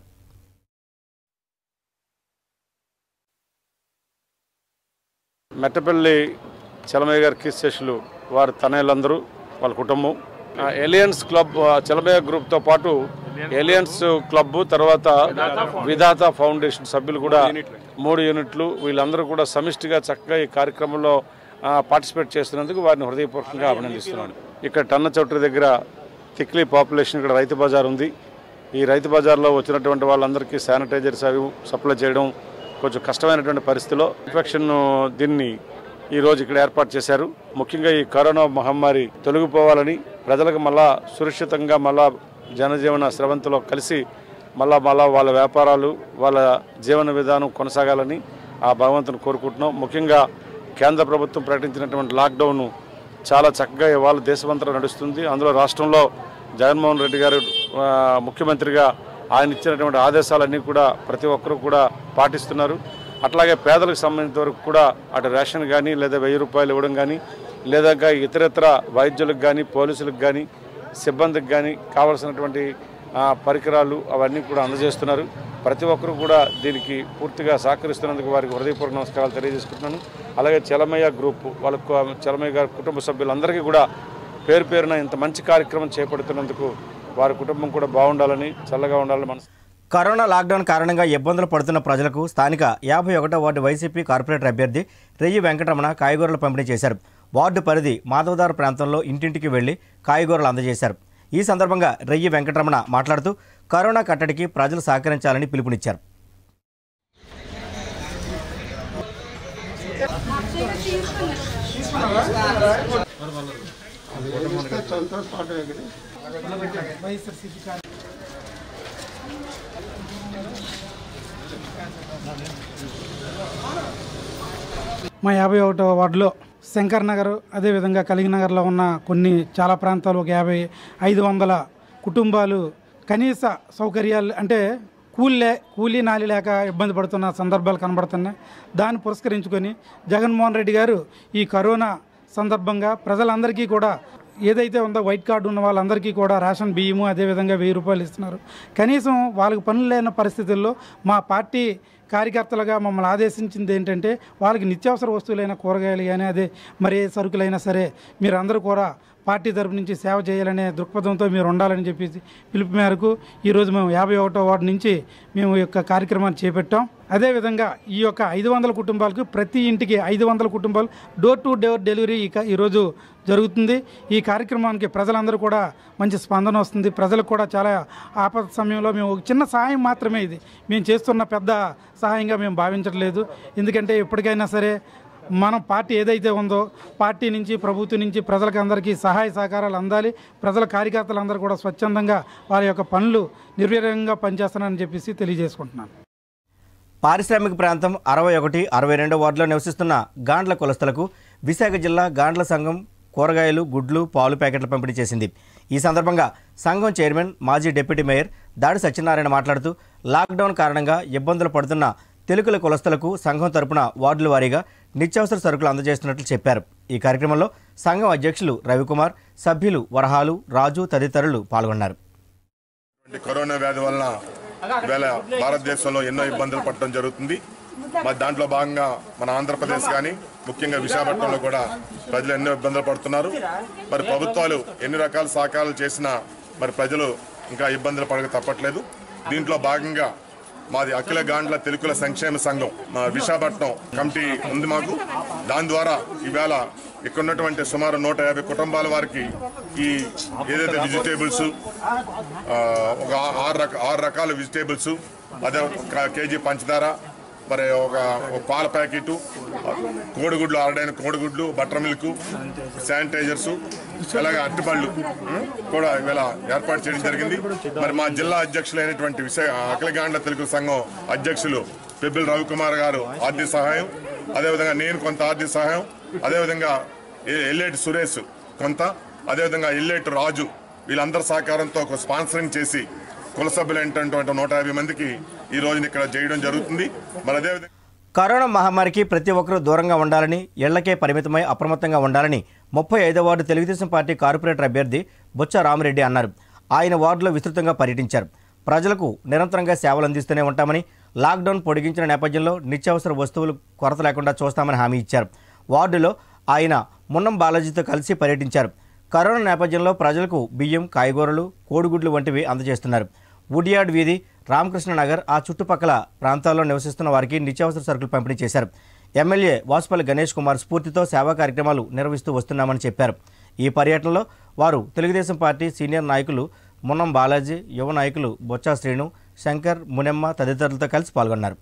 S9: మెట్టపల్లి చలమయ్య గారి కీస్ శేషులు వారి తనయులందరూ వాళ్ళ కుటుంబం ఆ, ఎలియన్స్ క్లబ్ ఆ, చలమయ్య గ్రూప్తో పాటు ఎలియన్స్ క్లబ్ తర్వాత విధాత ఫౌండేషన్ సభ్యులు కూడా మూడు యూనిట్లు వీళ్ళందరూ కూడా సమిష్టిగా చక్కగా ఈ కార్యక్రమంలో ఆ, పార్టిసిపేట్ చేస్తున్నందుకు వారిని హృదయపూర్వకంగా అభినందిస్తున్నాను ఇక్కడ టన్న చౌటరి దగ్గర తిక్లీ పాపులేషన్ ఇక్కడ రైతు బజార్ ఉంది ఈ రైతు బజార్లో వచ్చినటువంటి వాళ్ళందరికీ శానిటైజర్స్ అవి సప్లై చేయడం కొంచెం కష్టమైనటువంటి పరిస్థితిలో ఇన్ఫెక్షన్ దీన్ని ఈ రోజు ఇక్కడ ఏర్పాటు చేశారు ముఖ్యంగా ఈ కరోనా మహమ్మారి తొలగిపోవాలని ప్రజలకు మళ్ళా సురక్షితంగా మళ్ళా జనజీవన స్రవంతిలో కలిసి మళ్ళా మళ్ళా వాళ్ళ వ్యాపారాలు వాళ్ళ జీవన విధానం కొనసాగాలని ఆ భగవంతుని కోరుకుంటున్నాం ముఖ్యంగా కేంద్ర ప్రభుత్వం ప్రకటించినటువంటి లాక్డౌన్ చాలా చక్కగా ఇవాళ దేశమంతటా నడుస్తుంది అందులో రాష్ట్రంలో జగన్మోహన్ రెడ్డి గారు ఆ, ముఖ్యమంత్రిగా ఆయన ఇచ్చినటువంటి ఆదేశాలన్నీ కూడా ప్రతి ఒక్కరూ కూడా పాటిస్తున్నారు అట్లాగే పేదలకు సంబంధించిన వరకు కూడా అటు రేషన్ కానీ లేదా వెయ్యి రూపాయలు ఇవ్వడం కానీ లేదా ఇంకా ఇతరత్ర వైద్యులకు కానీ పోలీసులకు కానీ సిబ్బందికి కానీ కావలసినటువంటి ఆ, పరికరాలు అవన్నీ కూడా అందజేస్తున్నారు ప్రతి ఒక్కరూ కూడా దీనికి పూర్తిగా సహకరిస్తున్నందుకు వారికి హృదయపూర్వక నమస్కారాలు తెలియజేసుకుంటున్నాను అలాగే చలమయ్య గ్రూప్ వాళ్ళ కు- చలమయ్య గారి కుటుంబ సభ్యులందరికీ కూడా పేరు పేరున ఇంత మంచి కార్యక్రమం చేపడుతున్నందుకు వారి కుటుంబం కూడా బాగుండాలని చల్లగా ఉండాలని మనసు
S1: కరోనా లాక్డౌన్ కారణంగా ఇబ్బందులు పడుతున్న ప్రజలకు స్థానిక యాభై ఒకటో వార్డు వైసీపీ కార్పొరేటర్ అభ్యర్థి రెయ్యి వెంకటరమణ కాయగూరలు పంపిణీ చేశారు వార్డు పరిధి మాధవదారు ప్రాంతంలో ఇంటింటికి వెళ్లి కాయగూరలు అందజేశారు ఈ సందర్భంగా రెయ్యి వెంకటరమణ మాట్లాడుతూ కరోనా కట్టడికి ప్రజలు సహకరించాలని పిలుపునిచ్చారు
S10: మా యాభై ఒకటో వార్డులో శంకర్ నగర్ అదేవిధంగా కలిగినగర్లో ఉన్న కొన్ని చాలా ప్రాంతాలు ఒక యాభై ఐదు వందల కుటుంబాలు కనీస సౌకర్యాలు అంటే కూలీ కూలీ నాలి లేక ఇబ్బంది పడుతున్న సందర్భాలు కనబడుతున్నాయి దాన్ని పురస్కరించుకొని జగన్మోహన్ రెడ్డి గారు ఈ కరోనా సందర్భంగా ప్రజలందరికీ కూడా ఏదైతే ఉందో వైట్ కార్డు ఉన్న వాళ్ళందరికీ కూడా రేషన్ బియ్యము అదేవిధంగా వెయ్యి రూపాయలు ఇస్తున్నారు కనీసం వాళ్ళకి పనులు లేని పరిస్థితుల్లో మా పార్టీ కార్యకర్తలుగా మమ్మల్ని ఆదేశించింది ఏంటంటే వాళ్ళకి నిత్యావసర వస్తువులైన కూరగాయలు కానీ అదే మరి ఏ సరుకులైనా సరే మీరందరూ కూడా పార్టీ తరపు నుంచి సేవ చేయాలనే దృక్పథంతో మీరు ఉండాలని చెప్పేసి పిలుపు మేరకు ఈరోజు మేము యాభై ఒకటో వార్డు నుంచి మేము ఈ యొక్క కార్యక్రమాన్ని చేపట్టాం అదేవిధంగా ఈ యొక్క ఐదు వందల కుటుంబాలకు ప్రతి ఇంటికి ఐదు వందల కుటుంబాలు డోర్ టు డోర్ డెలివరీ ఈ క- ఈరోజు జరుగుతుంది ఈ కార్యక్రమానికి ప్రజలందరూ కూడా మంచి స్పందన వస్తుంది ప్రజలకు కూడా చాలా ఆపద సమయంలో మేము ఒక చిన్న సహాయం మాత్రమే ఇది మేము చేస్తున్న పెద్ద సహాయంగా మేము భావించట్లేదు ఎందుకంటే ఎప్పటికైనా సరే మనం పార్టీ ఏదైతే ఉందో పార్టీ నుంచి ప్రభుత్వం నుంచి ప్రజలకు అందరికీ సహాయ సహకారాలు అందాలి ప్రజల కార్యకర్తలందరూ కూడా స్వచ్ఛందంగా వారి యొక్క పనులు నిర్వీర్యంగా పనిచేస్తున్నారని చెప్పేసి తెలియజేసుకుంటున్నాను
S1: పారిశ్రామిక ప్రాంతం అరవై ఒకటి అరవై రెండో వార్డులో నివసిస్తున్న గాండ్ల కులస్తులకు విశాఖ జిల్లా గాండ్ల సంఘం కూరగాయలు గుడ్లు పాలు ప్యాకెట్లు పంపిణీ చేసింది ఈ సందర్భంగా సంఘం చైర్మన్ మాజీ డిప్యూటీ మేయర్ దాడి సత్యనారాయణ మాట్లాడుతూ లాక్డౌన్ కారణంగా ఇబ్బందులు పడుతున్న తెలుగుల కులస్తులకు సంఘం తరపున వార్డుల వారీగా నిత్యావసర సరుకులు అందజేస్తున్నట్లు చెప్పారు ఈ కార్యక్రమంలో సంఘం అధ్యక్షులు రవికుమార్ సభ్యులు వరహాలు రాజు తదితరులు పాల్గొన్నారు
S11: ఈ కరోనా వ్యాధి వలన ఇవాళ భారతదేశంలో ఎన్నో ఇబ్బందులు పడటం జరుగుతుంది మరి దాంట్లో భాగంగా మన ఆంధ్రప్రదేశ్ కానీ ముఖ్యంగా విశాఖపట్నంలో కూడా ప్రజలు ఎన్నో ఇబ్బందులు పడుతున్నారు మరి ప్రభుత్వాలు ఎన్ని రకాల సహకారాలు చేసినా మరి ప్రజలు ఇంకా ఇబ్బందులు పడక తప్పట్లేదు దీంట్లో భాగంగా మాది అఖిల గాండ్ల తెలుగుల సంక్షేమ సంఘం మా విశాఖపట్నం కమిటీ ఉంది మాకు దాని ద్వారా ఈవేళ ఇక్కడ ఉన్నటువంటి సుమారు నూట యాభై కుటుంబాల వారికి ఈ ఏదైతే వెజిటేబుల్స్ ఆ, ఒక ఆరు రక ఆరు రకాల వెజిటేబుల్స్ అదే ఒక కేజీ పంచదార మరి ఒక ఒక పాల ప్యాకెట్ కోడిగుడ్లు ఆరడైన కోడిగుడ్లు బటర్ మిల్క్ శానిటైజర్స్ అలాగే అరటిపళ్ళు ఉం, కూడా ఇవాళ ఏర్పాటు చేయడం జరిగింది మరి మా జిల్లా అధ్యక్షులైనటువంటి విశాఖ అఖిలగాండ్ల తెలుగు సంఘం అధ్యక్షులు పెబ్బిల్ రవికుమార్ గారు ఆర్థిక సహాయం అదేవిధంగా నేను కొంత ఆర్థిక సహాయం అదేవిధంగా ఎ- ఎల్లేటి సురేష్ కొంత అదేవిధంగా ఎల్లేటి రాజు వీళ్ళందరి సహకారంతో ఒక స్పాన్సరింగ్ చేసి కుల సభ్యులైనటువంటి నూట యాభై మందికి ఈ రోజున ఇక్కడ చేయడం జరుగుతుంది మరి అదేవిధంగా
S1: కరోనా మహమ్మారికి ప్రతి ఒక్కరూ దూరంగా ఉండాలని ఇళ్లకే పరిమితమై అప్రమత్తంగా ఉండాలని ముప్పై ఐదో వార్డు తెలుగుదేశం పార్టీ కార్పొరేటర్ అభ్యర్థి బొచ్చ రామిరెడ్డి అన్నారు ఆయన వార్డులో విస్తృతంగా పర్యటించారు ప్రజలకు నిరంతరంగా సేవలు అందిస్తూనే ఉంటామని లాక్డౌన్ పొడిగించిన నేపథ్యంలో నిత్యావసర వస్తువులు కొరత లేకుండా చూస్తామని హామీ ఇచ్చారు వార్డులో ఆయన మున్నం బాలాజీతో కలిసి పర్యటించారు కరోనా నేపథ్యంలో ప్రజలకు బియ్యం కాయగూరలు కోడిగుడ్లు వంటివి అందజేస్తున్నారు వుడియాడ్ వీధి రామకృష్ణ నగర్ ఆ చుట్టుపక్కల ప్రాంతాల్లో నివసిస్తున్న వారికి నిత్యావసర సరుకులు పంపిణీ చేశారు ఎమ్మెల్యే వాసుపల్లి గణేష్ కుమార్ స్ఫూర్తితో సేవా కార్యక్రమాలు నిర్వహిస్తూ వస్తున్నామని చెప్పారు ఈ పర్యటనలో వారు తెలుగుదేశం పార్టీ సీనియర్ నాయకులు మున్నం బాలాజీ యువ నాయకులు బొత్స శ్రీను శంకర్ మునెమ్మ తదితరులతో కలిసి పాల్గొన్నారు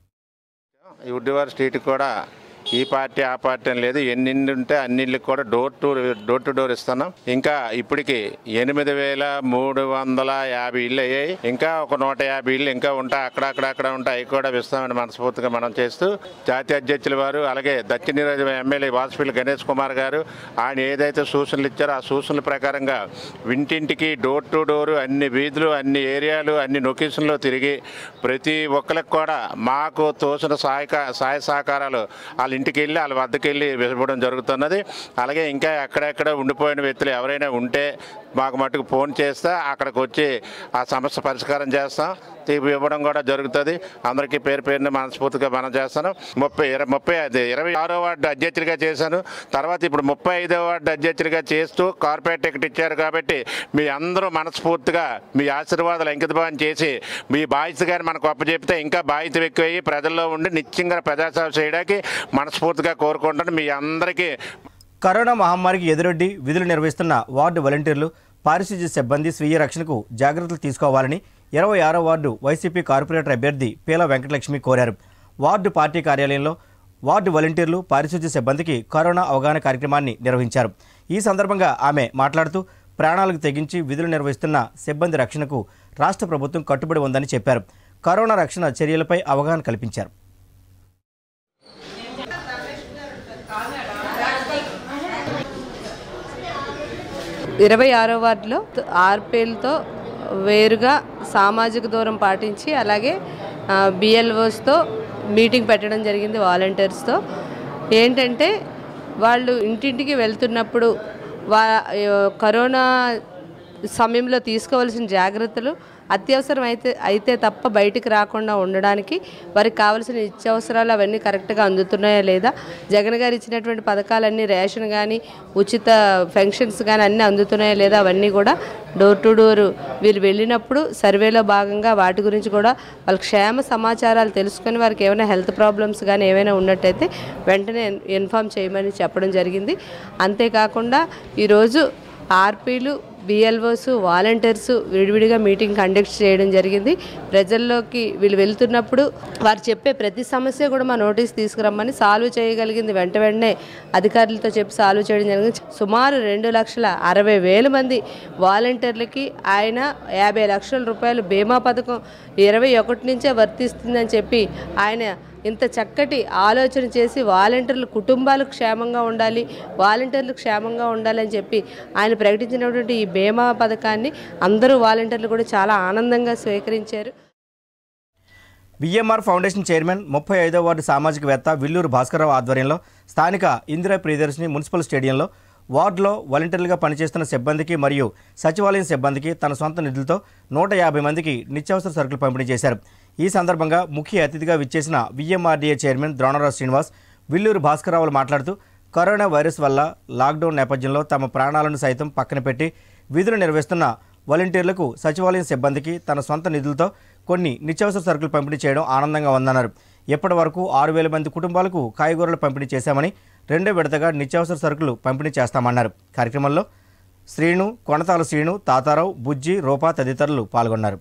S12: ఉడ్డివారి స్ట్రీట్ కూడా ఈ పార్టీ ఆ పార్టీ అని లేదు ఎన్ని ఇళ్ళు ఉంటే అన్ని ఇళ్ళకి కూడా door to door to door ఇస్తున్నాం ఇంకా ఇప్పటికి ఎనిమిది వేల మూడు వందల యాభై ఇళ్ళు అయ్యాయి ఇంకా ఒక నూట యాభై ఇళ్ళు ఇంకా ఉంటాయి అక్కడక్కడ అక్కడ ఉంటాయి అవి కూడా ఇస్తామని మనస్ఫూర్తిగా మనం చేస్తూ జాతీయ అధ్యక్షుల వారు అలాగే దక్షిణ నియోజక ఎమ్మెల్యే వాసుపల్లి గణేష్ కుమార్ గారు ఆయన ఏదైతే సూచనలు ఇచ్చారో ఆ సూచనల ప్రకారంగా ఇంటింటికి డోర్ టు డోర్ అన్ని వీధులు అన్ని ఏరియాలు అన్ని లొకేషన్లో తిరిగి ప్రతి ఒక్కరికి కూడా మాకు తోచిన సహాయక సహాయ సహకారాలు వాళ్ళ ఇంటికి వెళ్ళి వాళ్ళ వద్దకు వెళ్ళి ఇవ్వడం జరుగుతున్నది అలాగే ఇంకా ఎక్కడెక్కడ ఉండిపోయిన వ్యక్తులు ఎవరైనా ఉంటే మాకు మటుకు ఫోన్ చేస్తే అక్కడికి వచ్చి ఆ సమస్య పరిష్కారం చేస్తాం తీపి ఇవ్వడం కూడా జరుగుతుంది అందరికీ పేరు పేరుని మనస్ఫూర్తిగా మనం చేస్తాను ముప్పై ఇరవై ముప్పై అది ఇరవై ఆరో వార్డు అధ్యక్షుడిగా చేశాను తర్వాత ఇప్పుడు ముప్పై ఐదో వార్డు అధ్యక్షుడిగా చేస్తూ కార్పొరేట్ టికెట్ ఇచ్చారు కాబట్టి మీ అందరూ మనస్ఫూర్తిగా మీ ఆశీర్వాదాలు అంకితభావం చేసి మీ బాధ్యత గారిని మనకు అప్పచెప్తే ఇంకా బాధ్యత ఎక్కువయ్యి ప్రజల్లో ఉండి నిత్యంగా ప్రజాసేవ చేయడానికి మనస్ఫూర్తిగా కోరుకుంటాను మీ అందరికీ
S1: కరోనా మహమ్మారికి ఎదురొడ్డి విధులు నిర్వహిస్తున్న వార్డు వాలంటీర్లు పారిశుధ్య సిబ్బంది స్వీయ రక్షణకు జాగ్రత్తలు తీసుకోవాలని ఇరవై ఆరో వార్డు వైసీపీ కార్పొరేటర్ అభ్యర్థి పీల వెంకటలక్ష్మి కోరారు వార్డు పార్టీ కార్యాలయంలో వార్డు వాలంటీర్లు పారిశుధ్య సిబ్బందికి కరోనా అవగాహన కార్యక్రమాన్ని నిర్వహించారు ఈ సందర్భంగా ఆమె మాట్లాడుతూ ప్రాణాలకు తెగించి విధులు నిర్వహిస్తున్న సిబ్బంది రక్షణకు రాష్ట్ర ప్రభుత్వం కట్టుబడి ఉందని చెప్పారు కరోనా రక్షణ చర్యలపై అవగాహన కల్పించారు
S5: ఇరవై ఆరో వార్డులో ఆర్పీలతో
S13: వేరుగా సామాజిక దూరం పాటించి అలాగే బిఎల్ఓస్తో మీటింగ్ పెట్టడం జరిగింది వాలంటీర్స్తో ఏంటంటే వాళ్ళు ఇంటింటికి వెళ్తున్నప్పుడు వా కరోనా సమయంలో తీసుకోవాల్సిన జాగ్రత్తలు అత్యవసరం అయితే అయితే తప్ప బయటికి రాకుండా ఉండడానికి వారికి కావాల్సిన నిత్యావసరాలు అవన్నీ కరెక్ట్గా అందుతున్నాయా లేదా జగన్ గారు ఇచ్చినటువంటి పథకాలన్నీ రేషన్ కానీ ఉచిత ఫంక్షన్స్ కానీ అన్నీ అందుతున్నాయా లేదా అవన్నీ కూడా డోర్ టు డోర్ వీళ్ళు వెళ్ళినప్పుడు సర్వేలో భాగంగా వాటి గురించి కూడా వాళ్ళ క్షేమ సమాచారాలు తెలుసుకొని వారికి ఏమైనా హెల్త్ ప్రాబ్లమ్స్ కానీ ఏమైనా ఉన్నట్టయితే వెంటనే ఇన్ఫామ్ చేయమని చెప్పడం జరిగింది అంతేకాకుండా ఈరోజు ఆర్పీలు బిఎల్ఓస్ వాలంటీర్స్ విడివిడిగా మీటింగ్ కండక్ట్ చేయడం జరిగింది ప్రజల్లోకి వీళ్ళు వెళ్తున్నప్పుడు వారు చెప్పే ప్రతి సమస్య కూడా మా నోటీస్ తీసుకురమ్మని సాల్వ్ చేయగలిగింది వెంట వెంటనే అధికారులతో చెప్పి సాల్వ్ చేయడం జరిగింది సుమారు రెండు లక్షల అరవై వేల మంది వాలంటీర్లకి ఆయన యాభై లక్షల రూపాయలు బీమా పథకం ఇరవై ఒకటి నుంచే వర్తిస్తుందని చెప్పి ఆయన ఇంత చక్కటి ఆలోచన చేసి వాలంటీర్లు కుటుంబాలు క్షేమంగా ఉండాలి వాలంటీర్లు క్షేమంగా ఉండాలని చెప్పి ఆయన ప్రకటించినటువంటి ఈ బీమా పథకాన్ని అందరూ వాలంటీర్లు కూడా చాలా ఆనందంగా స్వీకరించారు
S1: విఎంఆర్ ఫౌండేషన్ చైర్మన్ ముప్పై ఐదో వార్డు సామాజికవేత్త విల్లూరు భాస్కరరావు ఆధ్వర్యంలో స్థానిక ఇందిరా ప్రియదర్శిని మున్సిపల్ స్టేడియంలో వార్డులో వాలంటీర్లుగా పనిచేస్తున్న సిబ్బందికి మరియు సచివాలయం సిబ్బందికి తన సొంత నిధులతో నూట యాభై మందికి నిత్యావసర సరుకులు పంపిణీ చేశారు ఈ సందర్భంగా ముఖ్య అతిథిగా విచ్చేసిన విఎంఆర్డీఏ చైర్మన్ ద్రోణరావు శ్రీనివాస్ విల్లూరు భాస్కరరావులు మాట్లాడుతూ కరోనా వైరస్ వల్ల లాక్డౌన్ నేపథ్యంలో తమ ప్రాణాలను సైతం పక్కన పెట్టి విధులు నిర్వహిస్తున్న వాలంటీర్లకు సచివాలయం సిబ్బందికి తన సొంత నిధులతో కొన్ని నిత్యావసర సరుకులు పంపిణీ చేయడం ఆనందంగా ఉందన్నారు ఇప్పటి వరకు ఆరు వేల మంది కుటుంబాలకు కాయగూరలు పంపిణీ చేశామని రెండో విడతగా నిత్యావసర సరుకులు పంపిణీ చేస్తామన్నారు కార్యక్రమంలో శ్రీను కొనతాల శ్రీను తాతారావు బుజ్జి రూపా తదితరులు పాల్గొన్నారు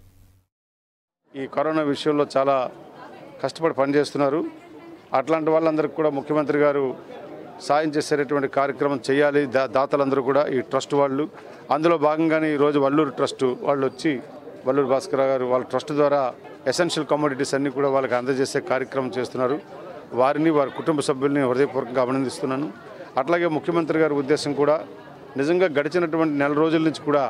S9: ఈ కరోనా విషయంలో చాలా కష్టపడి పనిచేస్తున్నారు అట్లాంటి వాళ్ళందరికీ కూడా ముఖ్యమంత్రి గారు సాయం చేసేటటువంటి కార్యక్రమం చేయాలి దా దాతలందరూ కూడా ఈ ట్రస్ట్ వాళ్ళు అందులో భాగంగానే ఈరోజు వల్లూరు ట్రస్ట్ వాళ్ళు వచ్చి వల్లూరు భాస్కర్ గారు వాళ్ళ ట్రస్ట్ ద్వారా ఎసెన్షియల్ కమోడిటీస్ అన్నీ కూడా వాళ్ళకి అందజేసే కార్యక్రమం చేస్తున్నారు వారిని వారి కుటుంబ సభ్యుల్ని హృదయపూర్వకంగా అభినందిస్తున్నాను అట్లాగే ముఖ్యమంత్రి గారి ఉద్దేశం కూడా నిజంగా గడిచినటువంటి నెల రోజుల నుంచి కూడా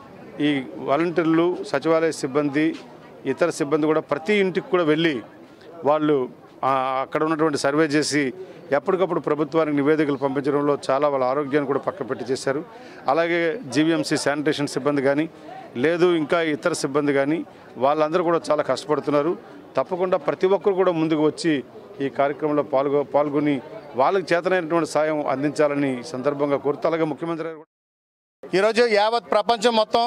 S9: ఈ వాలంటీర్లు సచివాలయ సిబ్బంది ఇతర సిబ్బంది కూడా ప్రతి ఇంటికి కూడా వెళ్ళి వాళ్ళు ఆ, అక్కడ ఉన్నటువంటి సర్వే చేసి ఎప్పటికప్పుడు ప్రభుత్వానికి నివేదికలు పంపించడంలో చాలా వాళ్ళ ఆరోగ్యాన్ని కూడా పక్క పెట్టి చేశారు అలాగే జీవీఎంసీ శానిటేషన్ సిబ్బంది కానీ లేదు ఇంకా ఇతర సిబ్బంది కానీ వాళ్ళందరూ కూడా చాలా కష్టపడుతున్నారు తప్పకుండా ప్రతి ఒక్కరు కూడా ముందుకు వచ్చి ఈ కార్యక్రమంలో పాల్గొ పాల్గొని వాళ్ళకి చేతనైనటువంటి సాయం అందించాలని ఈ సందర్భంగా కోరుతూ అలాగే ముఖ్యమంత్రి గారు కూడా
S14: ఈరోజు యావత్ ప్రపంచం మొత్తం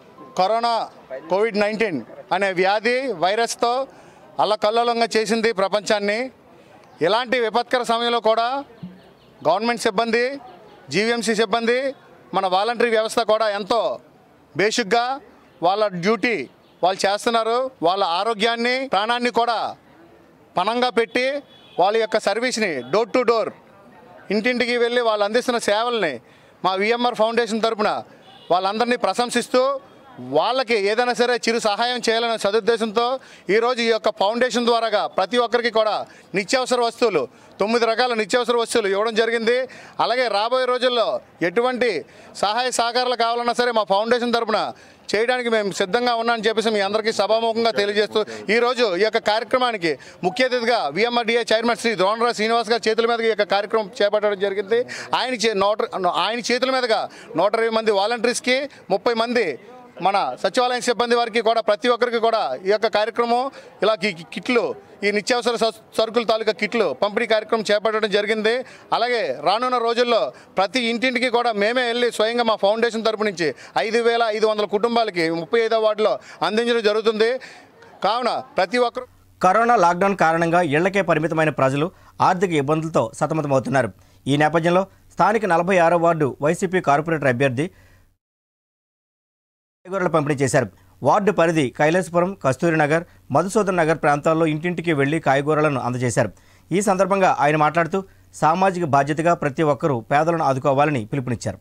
S14: కరోనా కోవిడ్ నైన్టీన్ అనే వ్యాధి వైరస్తో అల్లకల్లోలంగా చేసింది ప్రపంచాన్ని ఇలాంటి విపత్కర సమయంలో కూడా గవర్నమెంట్ సిబ్బంది జీవీఎంసీ సిబ్బంది మన వాలంటరీ వ్యవస్థ కూడా ఎంతో బేసిక్గా వాళ్ళ డ్యూటీ వాళ్ళు చేస్తున్నారు వాళ్ళ ఆరోగ్యాన్ని ప్రాణాన్ని కూడా పణంగా పెట్టి వాళ్ళ యొక్క సర్వీస్ని డోర్ టు డోర్ ఇంటింటికి వెళ్ళి వాళ్ళు అందిస్తున్న సేవల్ని మా విఎంఆర్ ఫౌండేషన్ తరపున వాళ్ళందరినీ ప్రశంసిస్తూ వాళ్ళకి ఏదైనా సరే చిరు సహాయం చేయాలనే సదుద్దేశంతో ఈరోజు ఈ యొక్క ఫౌండేషన్ ద్వారాగా ప్రతి ఒక్కరికి కూడా నిత్యావసర వస్తువులు తొమ్మిది రకాల నిత్యావసర వస్తువులు ఇవ్వడం జరిగింది అలాగే రాబోయే రోజుల్లో ఎటువంటి సహాయ సహకారాలు కావాలన్నా సరే మా ఫౌండేషన్ తరపున చేయడానికి మేము సిద్ధంగా ఉన్నామని చెప్పేసి మీ అందరికీ సభాముఖంగా తెలియజేస్తూ ఈరోజు ఈ యొక్క కార్యక్రమానికి ముఖ్య అతిథిగా విఎంఆర్డీఏ చైర్మన్ శ్రీ ద్రోణరావు శ్రీనివాస్ గారి చేతుల మీదుగా ఈ యొక్క కార్యక్రమం చేపట్టడం జరిగింది ఆయన చే నూట ఆయన చేతుల మీదుగా నూట ఇరవై మంది వాలంటీర్స్కి ముప్పై మంది మన సచివాలయం సిబ్బంది వారికి కూడా ప్రతి ఒక్కరికి కూడా ఈ యొక్క కార్యక్రమం ఇలా కి- కి- కిట్లు ఈ నిత్యావసర స- సరుకుల తాలూకా కిట్లు పంపిణీ కార్యక్రమం చేపట్టడం జరిగింది అలాగే రానున్న రోజుల్లో ప్రతి ఇంటింటికి కూడా మేమే వెళ్ళి స్వయంగా మా ఫౌండేషన్ తరపు నుంచి ఐదు వేల ఐదు వందల కుటుంబాలకి ముప్పై ఐదో వార్డులో అందించడం జరుగుతుంది కావున ప్రతి ఒక్కరు
S1: కరోనా లాక్డౌన్ కారణంగా ఇళ్లకే పరిమితమైన ప్రజలు ఆర్థిక ఇబ్బందులతో సతమతమవుతున్నారు ఈ నేపథ్యంలో స్థానిక నలభై ఆరో వార్డు వైసీపీ కార్పొరేటర్ అభ్యర్థి కాయగూరల పంపిణీ చేశారు వార్డు పరిధి కైలాసపురం కస్తూరినగర్ మధుసూదన్ నగర్ ప్రాంతాల్లో ఇంటింటికి వెళ్లి కాయగూరలను అందజేశారు ఈ సందర్భంగా ఆయన మాట్లాడుతూ సామాజిక బాధ్యతగా ప్రతి ఒక్కరూ పేదలను ఆదుకోవాలని పిలుపునిచ్చారు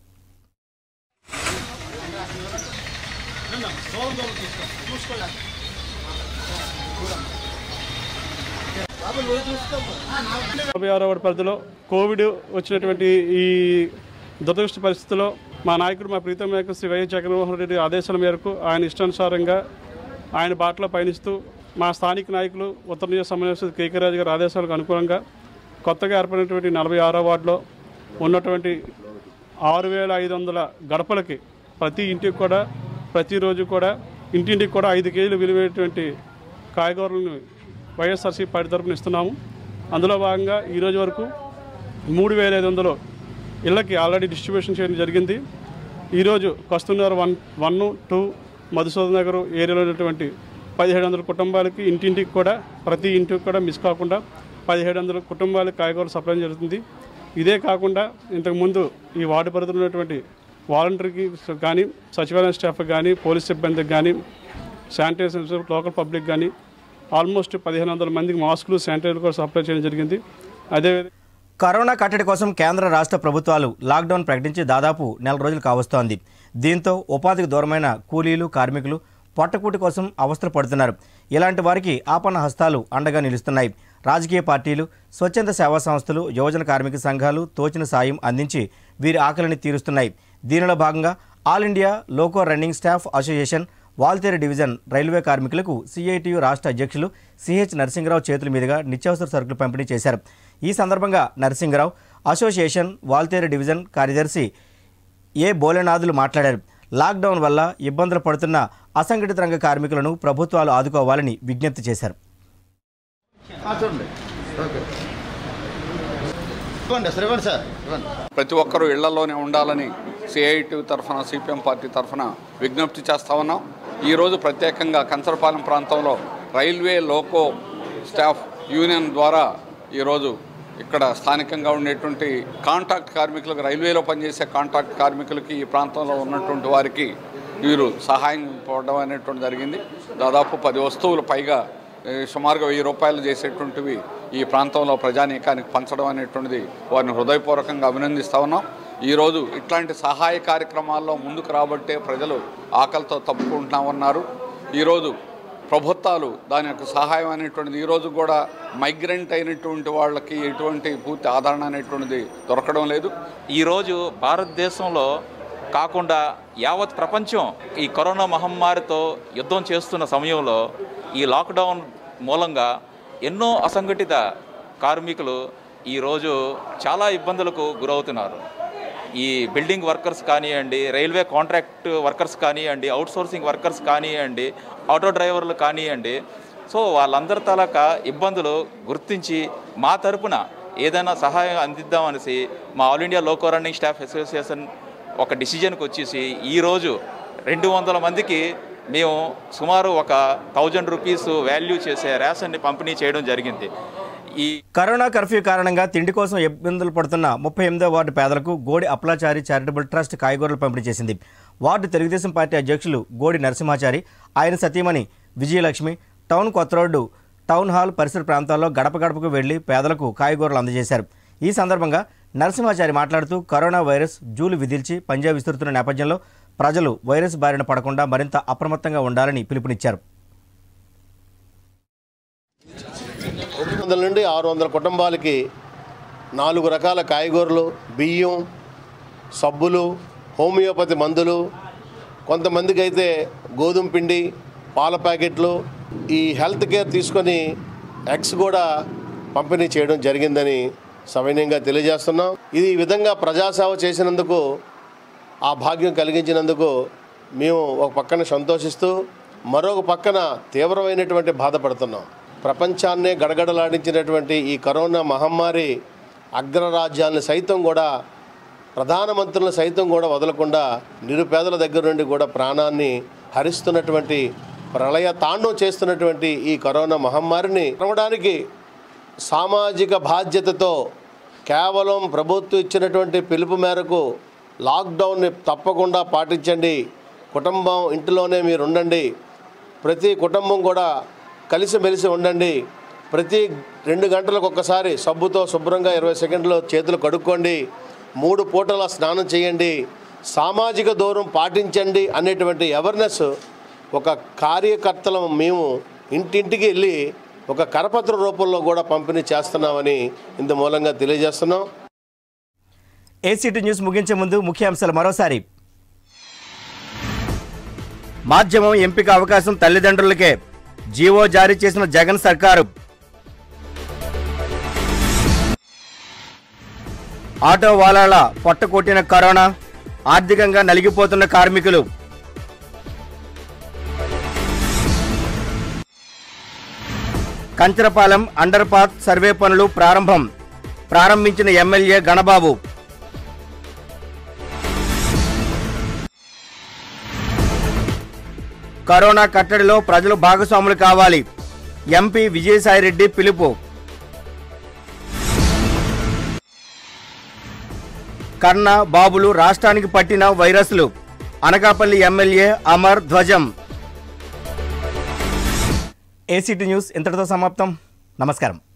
S15: నలభై ఆరో వార్డు పరిధిలో కోవిడ్ వచ్చినటువంటి ఈ దురదృష్ట పరిస్థితుల్లో మా నాయకుడు మా ప్రీతం నాయకుడు శ్రీ వైఎస్ జగన్మోహన్ రెడ్డి ఆదేశాల మేరకు ఆయన ఇష్టానుసారంగా ఆయన బాటలో పయనిస్తూ మా స్థానిక నాయకులు ఉత్తర నియోజక సమన్వయ కేకే రాజు గారి ఆదేశాలకు అనుగుణంగా కొత్తగా ఏర్పడినటువంటి నలభై ఆరో వార్డులో ఉన్నటువంటి ఆరు వేల ఐదు వందల గడపలకి ప్రతి ఇంటికి కూడా ప్రతిరోజు కూడా ఇంటింటికి కూడా ఐదు కేజీలు విలువైనటువంటి కాయగూరలను వైఎస్ఆర్సీ పార్టీ తరపున ఇస్తున్నాము అందులో భాగంగా ఈరోజు వరకు మూడు వేల ఐదు వందలు ఇళ్ళకి ఆల్రెడీ డిస్ట్రిబ్యూషన్ చేయడం జరిగింది ఈరోజు Kasturnagar one one two Madhusudan Nagar ఏరియాలో ఉన్నటువంటి పదిహేడు వందల కుటుంబాలకి ఇంటింటికి కూడా ప్రతి ఇంటికి కూడా మిస్ కాకుండా పదిహేడు వందల కుటుంబాలకు కాయగూరలు సప్లై జరుగుతుంది ఇదే కాకుండా ఇంతకుముందు ఈ వార్డు పరిధిలో ఉన్నటువంటి వాలంటీర్కి కానీ సచివాలయం స్టాఫ్ కానీ పోలీస్ సిబ్బందికి కానీ శానిటైజేషన్ లోకల్ పబ్లిక్ కానీ ఆల్మోస్ట్ పదిహేను వందల మందికి మాస్కులు శానిటైజర్ కూడా సప్లై చేయడం జరిగింది అదేవిధంగా
S1: కరోనా కట్టడి కోసం కేంద్ర రాష్ట్ర ప్రభుత్వాలు లాక్డౌన్ ప్రకటించి దాదాపు నెల రోజులు కావస్తోంది దీంతో ఉపాధికి దూరమైన కూలీలు కార్మికులు పొట్టకూటి కోసం అవస్థలు పడుతున్నారు ఇలాంటి వారికి ఆపన్న హస్తాలు అండగా నిలుస్తున్నాయి రాజకీయ పార్టీలు స్వచ్ఛంద సేవా సంస్థలు యువజన కార్మిక సంఘాలు తోచిన సాయం అందించి వీరి ఆకలిని తీరుస్తున్నాయి దీనిలో భాగంగా all India loco running staff association Waltair division railway కార్మికులకు సిఐటియు రాష్ట్ర అధ్యక్షులు సిహెచ్ నరసింహరావు చేతుల మీదుగా నిత్యావసర సరుకులు పంపిణీ చేశారు ఈ సందర్భంగా నరసింహరావు అసోసియేషన్ వాల్తేరు డివిజన్ కార్యదర్శి ఏ బోలేనాథులు మాట్లాడారు లాక్డౌన్ వల్ల ఇబ్బందులు పడుతున్న అసంఘటిత రంగ కార్మికులను ప్రభుత్వాలు ఆదుకోవాలని విజ్ఞప్తి చేశారు
S16: ప్రతి ఒక్కరూ ఇళ్లలోనే ఉండాలని సిఐటి తరఫున సిపిఎం పార్టీ తరఫున విజ్ఞప్తి చేస్తా ఉన్నాం ఈరోజు ప్రత్యేకంగా కంచరపాలెం ప్రాంతంలో రైల్వే లోకో స్టాఫ్ యూనియన్ ద్వారా ఈరోజు ఇక్కడ స్థానికంగా ఉండేటువంటి కాంట్రాక్ట్ కార్మికులకు రైల్వేలో పనిచేసే కాంట్రాక్ట్ కార్మికులకి ఈ ప్రాంతంలో ఉన్నటువంటి వారికి వీరు సహాయం పోవడం అనేటువంటి జరిగింది దాదాపు పది వస్తువులు పైగా ఏ, సుమారుగా వెయ్యి రూపాయలు చేసేటువంటివి ఈ ప్రాంతంలో ప్రజానీకానికి పంచడం అనేటువంటిది వారిని హృదయపూర్వకంగా అభినందిస్తా ఉన్నాం ఈరోజు ఇట్లాంటి సహాయ కార్యక్రమాల్లో ముందుకు రాబట్టే ప్రజలు ఆకలితో తప్పుకుంటా ఉన్నారు ఈరోజు ప్రభుత్వాలు దాని యొక్క సహాయం అనేటువంటిది ఈరోజు కూడా మైగ్రెంట్ అయినటువంటి వాళ్ళకి ఎటువంటి పూర్తి ఆదరణ అనేటువంటిది దొరకడం లేదు
S17: ఈరోజు భారతదేశంలో కాకుండా యావత్ ప్రపంచం ఈ కరోనా మహమ్మారితో యుద్ధం చేస్తున్న సమయంలో ఈ లాక్డౌన్ మూలంగా ఎన్నో అసంఘటిత కార్మికులు ఈరోజు చాలా ఇబ్బందులకు గురవుతున్నారు ఈ బిల్డింగ్ వర్కర్స్ కానివ్వండి రైల్వే కాంట్రాక్ట్ వర్కర్స్ కానివ్వండి అవుట్సోర్సింగ్ వర్కర్స్ కానివ్వండి ఆటో డ్రైవర్లు కానివ్వండి సో వాళ్ళందరి తాలూకా ఇబ్బందులు గుర్తించి మా తరపున ఏదైనా సహాయం అందిద్దామనేసి మా all India loco running staff association ఒక డిసిజన్కి వచ్చేసి ఈరోజు రెండు వందల మందికి మేము సుమారు ఒక థౌజండ్ రూపీస్ వాల్యూ చేసే రేషన్ని పంపిణీ చేయడం జరిగింది ఈ
S1: కరోనా కర్ఫ్యూ కారణంగా తిండి కోసం ఇబ్బందులు పడుతున్న ముప్పై ఎనిమిదో వార్డు పేదలకు గోడి అప్లాచారి చారిటబుల్ ట్రస్ట్ కాయగూరలు పంపిణీ చేసింది వార్డు తెలుగుదేశం పార్టీ అధ్యక్షులు గోడి నరసింహాచారి ఆయన సతీమణి విజయలక్ష్మి టౌన్ కొత్త రోడ్డు టౌన్ హాల్ పరిసర ప్రాంతాల్లో గడప గడపకు వెళ్లి పేదలకు కాయగూరలు అందజేశారు ఈ సందర్భంగా నరసింహాచారి మాట్లాడుతూ కరోనా వైరస్ జూలు విధిల్చి పంజాబ్ విస్తురుతున్న నేపథ్యంలో ప్రజలు వైరస్ బారిన పడకుండా మరింత అప్రమత్తంగా ఉండాలని పిలుపునిచ్చారు
S18: తొమ్మిది వందల నుండి ఆరు వందల కుటుంబాలకి నాలుగు రకాల కాయగూరలు బియ్యం సబ్బులు హోమియోపతి మందులు కొంతమందికి అయితే గోధుమ పిండి పాల ప్యాకెట్లు ఈ హెల్త్ కేర్ తీసుకొని ఎగ్స్ కూడా పంపిణీ చేయడం జరిగిందని సవినయంగా తెలియజేస్తున్నాం ఇది ఈ విధంగా ప్రజాసేవ చేసినందుకు ఆ భాగ్యం కలిగించినందుకు మేము ఒక పక్కన సంతోషిస్తూ మరొక పక్కన తీవ్రమైనటువంటి బాధపడుతున్నాం ప్రపంచాన్నే గడగడలాడించినటువంటి ఈ కరోనా మహమ్మారి అగ్రరాజ్యాలను సైతం కూడా ప్రధానమంత్రులను సైతం కూడా వదలకుండా నిరుపేదల దగ్గర నుండి కూడా ప్రాణాన్ని హరిస్తున్నటువంటి ప్రళయ తాండవం చేస్తున్నటువంటి ఈ కరోనా మహమ్మారిని నమ్మడానికి సామాజిక బాధ్యతతో కేవలం ప్రభుత్వం ఇచ్చినటువంటి పిలుపు మేరకు లాక్డౌన్ని తప్పకుండా పాటించండి కుటుంబం ఇంటిలోనే మీరు ఉండండి ప్రతి కుటుంబం కూడా కలిసిమెలిసి ఉండండి ప్రతి రెండు గంటలకు ఒక్కసారి సబ్బుతో శుభ్రంగా ఇరవై సెకండ్లు చేతులు కడుక్కోండి మూడు పూటల స్నానం చేయండి సామాజిక దూరం పాటించండి అనేటువంటి అవేర్నెస్ ఒక కార్యకర్తలం మేము ఇంటింటికి వెళ్ళి ఒక కరపత్ర రూపంలో కూడా పంపిణీ చేస్తున్నామని ఇందు మూలంగా తెలియజేస్తున్నాం
S1: ఏసీటీ న్యూస్ ముగించే ముందు ముఖ్యాంశాలు మరోసారి మాధ్యమం ఎంపిక అవకాశం తల్లిదండ్రులకే జీవో జారీ చేసిన జగన్ సర్కారు ఆటో వాలాల పొట్టకొట్టిన కరోనా ఆర్థికంగా నలిగిపోతున్న కార్మికులు కంచరపాలెం అండర్ పాత్ సర్వే పనులు ప్రారంభం ప్రారంభించిన ఎమ్మెల్యే గణబాబు కరోనా కట్టడిలో ప్రజలు భాగస్వాములు కావాలి ఎంపీ విజయసాయిరెడ్డి పిలుపు కర్ణ బాబులు రాష్ట్రానికి పట్టిన వైరస్లు అనకాపల్లి ఎమ్మెల్యే అమర్ ధ్వజం ఏసీటీ న్యూస్ ఇంతటితో సమాప్తం నమస్కారం